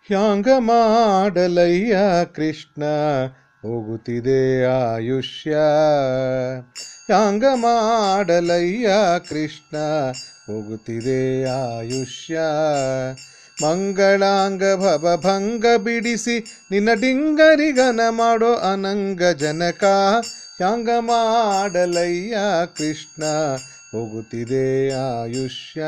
ಹ್ಯಾಂಗ ಮಾಡಲಯ್ಯ ಕೃಷ್ಣ ಹೋಗುತ್ತಿದೆ ಆಯುಷ್ಯ ಹ್ಯಾಂಗ ಮಾಡಲಯ್ಯ ಕೃಷ್ಣ ಹೋಗುತ್ತಿದೆ ಆಯುಷ್ಯ ಮಂಗಳಾಂಗ ಭವ ಭಂಗ ಬಿಡಿಸಿ ನಿನ್ನ ಡಿಂಗರಿಗನ ಮಾಡೋ ಅನಂಗ ಜನಕ ಹ್ಯಾಂಗ ಮಾಡಲಯ್ಯ ಕೃಷ್ಣ ಹೋಗುತ್ತಿದೆ ಆಯುಷ್ಯ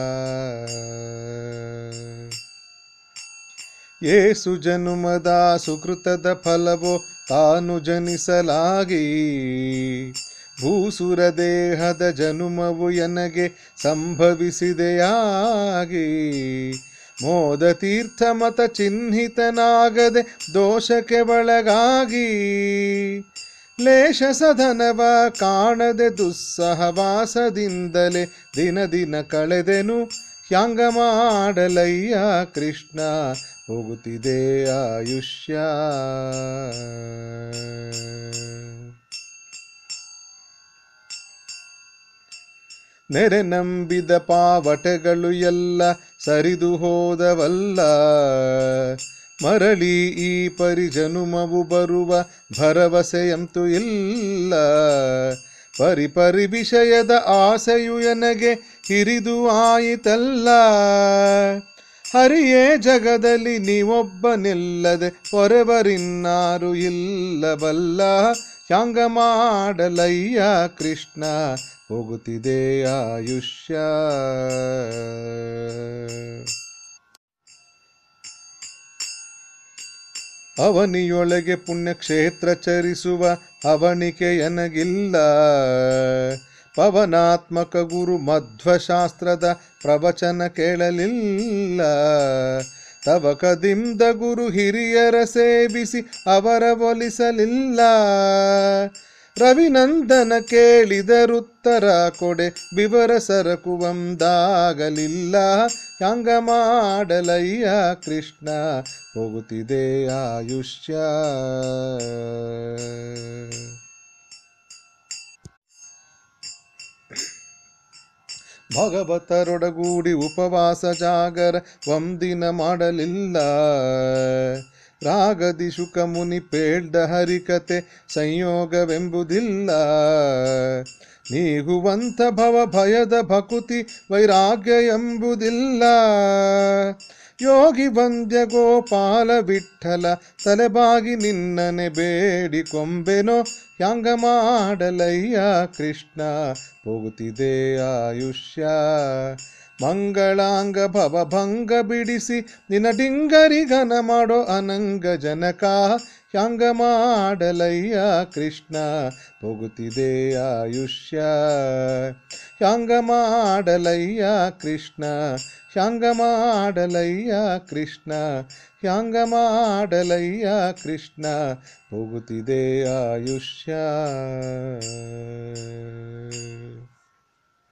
ಏಸು ಜನುಮದ ಸುಕೃತದ ಫಲವೋ ತಾನು ಜನಿಸಲಾಗಿ ಭೂಸುರ ದೇಹದ ಜನುಮವು ಎನಗೆ ಸಂಭವಿಸಿದೆಯಾಗಿ ಮೋದ ತೀರ್ಥ ಮತ ಚಿಹ್ನಿತನಾಗದೆ ದೋಷಕ್ಕೆ ಒಳಗಾಗಿ ಲೇಷ ಸದನವ ಕಾಣದೆ ದುಸ್ಸಹವಾಸದಿಂದಲೇ ದಿನ ದಿನ ಕಳೆದೆನು ಹ್ಯಾಂಗ ಮಾಡಲಯ್ಯ ಕೃಷ್ಣ ಹೋಗುತ್ತಿದೆ ಆಯುಷ್ಯ ನೆರೆ ನಂಬಿದ ಪಾವಟೆಗಳು ಎಲ್ಲ ಸರಿದು ಹೋದವಲ್ಲ ಮರಳಿ ಈ ಪರಿಜನುಮವು ಬರುವ ಭರವಸೆಯಂತೂ ಇಲ್ಲ ಪರಿ ಪರಿ ವಿಷಯದ ಆಸೆಯು ಎನಗೆ ಹಿರಿದು ಆಯಿತಲ್ಲ ಹರಿಯೇ ಜಗದಲ್ಲಿ ನೀವೊಬ್ಬನಿಲ್ಲದೆ ಹೊರವರಿನ್ನಾರು ಇಲ್ಲವಲ್ಲ ಹ್ಯಾಂಗ ಮಾಡಲಯ್ಯ ಕೃಷ್ಣ ಹೋಗುತ್ತಿದೆ ಆಯುಷ್ಯ ಅವನಿಯೊಳಗೆ ಪುಣ್ಯಕ್ಷೇತ್ರ ಚರಿಸುವ ಅವನಿಕೆ ಎನಗಿಲ್ಲ ಪವನಾತ್ಮಕ ಗುರು ಮಧ್ವಶಾಸ್ತ್ರದ ಪ್ರವಚನ ಕೇಳಲಿಲ್ಲ ತವಕದಿಂದ ಗುರು ಹಿರಿಯರ ಸೇವಿಸಿ ಅವರ ಒಲಿಸಲಿಲ್ಲ ರವಿನಂದನ ಕೇಳಿದರುತ್ತರ ಕೊಡೆ ವಿವರ ಸರಕು ಒಂದಾಗಲಿಲ್ಲ ಹ್ಯಾಂಗ ಮಾಡಲಯ್ಯ ಕೃಷ್ಣ ಹೋಗುತ್ತಿದೆ ಆಯುಷ್ಯ ಭಗವತರೊಡಗೂಡಿ ಉಪವಾಸ ಜಾಗರ ಒಂದಿನ ಮಾಡಲಿಲ್ಲ ರಾಗದಿ ಶುಕ ಮುನಿ ಪೇಳ್ದ ಹರಿಕತೆ ಸಂಯೋಗವೆಂಬುದಿಲ್ಲ ನೀಗುವಂತ ಭವ ಭಯದ ಭಕುತಿ ವೈರಾಗ್ಯ ಎಂಬುದಿಲ್ಲ ಯೋಗಿ ವಂದ್ಯ ಗೋಪಾಲ ವಿಠಲ ತಲೆಬಾಗಿ ನಿನ್ನನೆ ಬೇಡಿಕೊಂಬೆನೋ ಹ್ಯಾಂಗ ಮಾಡಲಯ್ಯ ಕೃಷ್ಣ ಹೋಗುತ್ತಿದೆ ಆಯುಷ್ಯ ಮಂಗಳಾಂಗ ಭವ ಭಂಗ ಬಿಡಿಸಿ ನಿನ್ನ ಡಿಂಗರಿಗನ ಮಾಡೋ ಅನಂಗ ಜನಕ ಹ್ಯಾಂಗ ಮಾಡಲಯ್ಯ ಕೃಷ್ಣ ಹೋಗುತ್ತಿದೆ ಆಯುಷ್ಯ ಹ್ಯಾಂಗ ಮಾಡಲಯ್ಯ ಕೃಷ್ಣ ಹ್ಯಾಂಗ ಮಾಡಲಯ್ಯ ಕೃಷ್ಣ ಹ್ಯಾಂಗ ಮಾಡಲಯ್ಯ ಕೃಷ್ಣ ಹೋಗುತ್ತಿದೆ ಆಯುಷ್ಯ